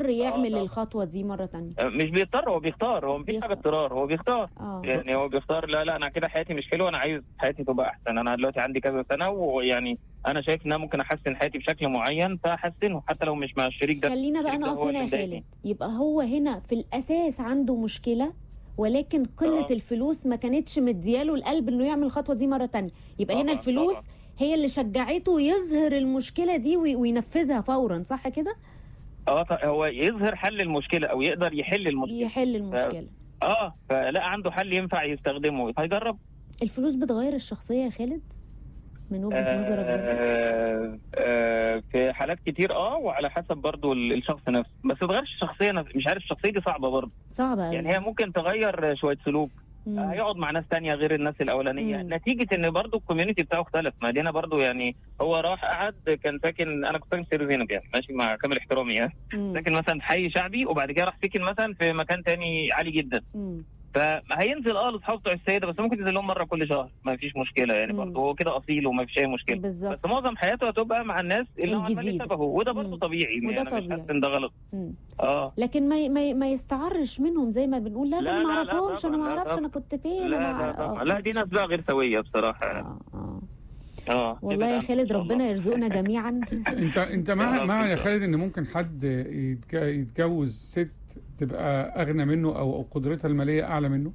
بيضطر يعمل طبعا. الخطوه دي مره تانية مش بيضطر هو بيختار هو مفيش حاجه بيختار. اضطرار هو بيختار اه يعني هو بيختار لا لا انا كده حياتي مش حلوه انا عايز حياتي تبقى احسن انا دلوقتي عندي كذا سنه ويعني انا شايف ان انا ممكن احسن حياتي بشكل معين فاحسنه حتى لو مش مع الشريك ده خلينا بقى الشريك ده نقف هو هنا يا اللي مضايقني. خالد يبقى هو هنا في الاساس عنده مشكله ولكن قله آه. الفلوس ما كانتش مدياله القلب انه يعمل الخطوه دي مره تانية يبقى هنا طبعاً، الفلوس طبعاً. هي اللي شجعته يظهر المشكله دي وي- وينفذها فورا صح كده اه ط- هو يظهر حل المشكله او يقدر يحل المشكله يحل المشكله اه فلا عنده حل ينفع يستخدمه فيجرب الفلوس بتغير الشخصيه يا خالد من وجهه نظرك برضه آه آه في حالات كتير اه وعلى حسب برضو ال- الشخص نفسه بس ما تغيرش الشخصيه نفسه مش عارف الشخصيه دي صعبه برضو صعبه يعني هي قوي ممكن تغير شويه سلوك آه، هيقعد مع ناس تانية غير الناس الاولانيه مم. نتيجه ان برضو الكوميونتي بتاعه اختلف ما دينا برضو يعني هو راح قعد كان ساكن انا كنت ساكن في سير زينب يعني ماشي مع كامل احترامي يعني ساكن مثلا في حي شعبي وبعد كده راح سكن مثلا في مكان تاني عالي جدا فهينزل اه لاصحابه بتوع السيده بس ممكن ينزل لهم مره كل شهر ما فيش مشكله يعني مم. برضه هو كده اصيل وما فيش اي مشكله بالظبط بس معظم حياته هتبقى مع الناس اللي هو عمال الجديدة. يشبهه وده مم. برضه طبيعي يعني وده انا طبيعي. مش حاسس ان ده غلط مم. اه لكن ما ما ما يستعرش منهم زي ما بنقول لا لا، ده انا ما لا، لا اعرفهمش انا ما طبعاً، لا اعرفش طبعاً. انا كنت فين لا انا لا آه، طبعا لا دي ناس بقى غير سويه بصراحه يعني. اه اه اه والله يا ابعد عنهم خالد إن شاء الله. ربنا يرزقنا جميعا انت انت يا مع رب مع إن يا شاء خالد ان ممكن حد يتج- يتجوز ست تبقى اغنى منه او أو قدرتها الماليه اعلى منه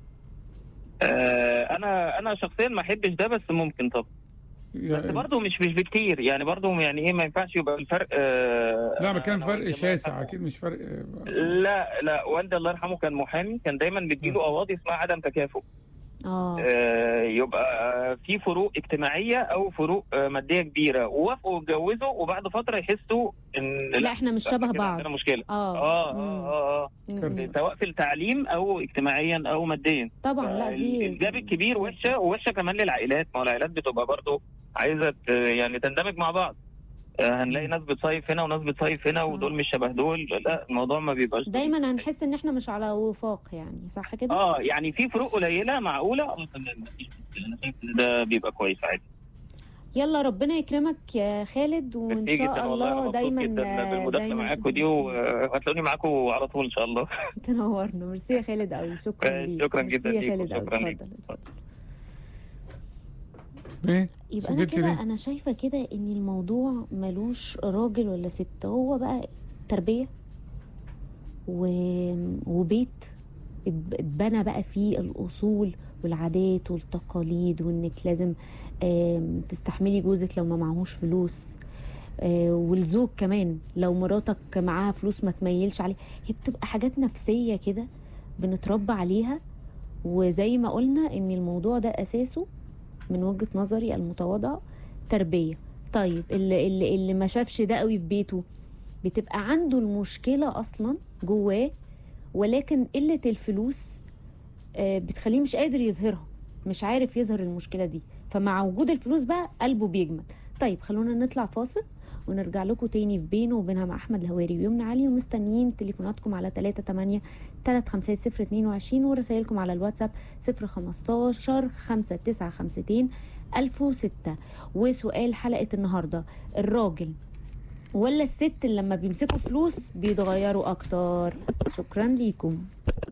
آه انا انا شخصيا ما احبش ده بس ممكن طب بس يعني برضه مش مش بكتير يعني برضه يعني ايه ما ينفعش يبقى الفرق آه لا ما كان أنا فرق والدي الله شاسع يرحمه. اكيد مش فرق لا لا والدي الله يرحمه كان محامي كان دايما بتجيله قواضي اسمها عدم تكافؤ اه آه، يبقى في فروق اجتماعيه او فروق آه، ماديه كبيره ووافقوا واتجوزوا وبعد فتره يحسوا ان لا احنا مش شبه كده بعض عندنا مشكله اه اه مم. اه اه مم. كارثة. سواء في التعليم او اجتماعيا او ماديا طبعا لا دي الجاب الكبير وحشه ووحشه كمان للعائلات ما هو العائلات بتبقى برضه عايزه ت- يعني تندمج مع بعض آه، هنلاقي ناس بتصيف هنا وناس بتصيف هنا صح. ودول مش شبه دول لا الموضوع ما بيبقاش دايما هنحس ان احنا مش على وفاق يعني صح كده اه يعني في فروق قليله معقوله اه تمام مفيش مشكله انا شايف إن ده بيبقى كويس عادي يلا ربنا يكرمك يا خالد وان ميرسي شاء جدا والله، أنا الله مبسوط دايما جدا بالمداخله دايما معاكم دي ميرسي. وهتلاقوني معاكم على طول ان شاء الله تنورنا ميرسي يا خالد قوي شكرا آه، ليك شكراً ميرسي جداً يا ليكم، خالد قوي شكراً ليك. اتفضل اتفضل ايه يبقى انا سكت كده ليه؟ انا شايفه كده ان الموضوع ملوش راجل ولا ست هو بقى تربيه و... وبيت اتب- اتبنى بقى فيه الاصول والعادات والتقاليد وانك لازم آم، تستحملي جوزك لو ما معهوش فلوس آه، والزوج كمان لو مراتك معاها فلوس ما تميلش عليه هي بتبقى حاجات نفسيه كده بنتربى عليها وزي ما قلنا ان الموضوع ده اساسه من وجهه نظري المتواضعه تربيه طيب اللي اللي اللي ما شافش ده قوي في بيته بتبقى عنده المشكله اصلا جواه ولكن قله الفلوس آه، بتخليه مش قادر يظهرها مش عارف يظهر المشكله دي فمع وجود الفلوس بقى قلبه بيجمد طيب خلونا نطلع فاصل ونرجع لكم تاني في بينه وبينها مع احمد الهواري ويمنى علي ومستنيين تليفوناتكم على 38 350 ورسائلكم على الواتساب 015 5952 1006 وسؤال حلقه النهارده الراجل ولا الست اللي لما بيمسكوا فلوس بيتغيروا اكتر شكرا ليكم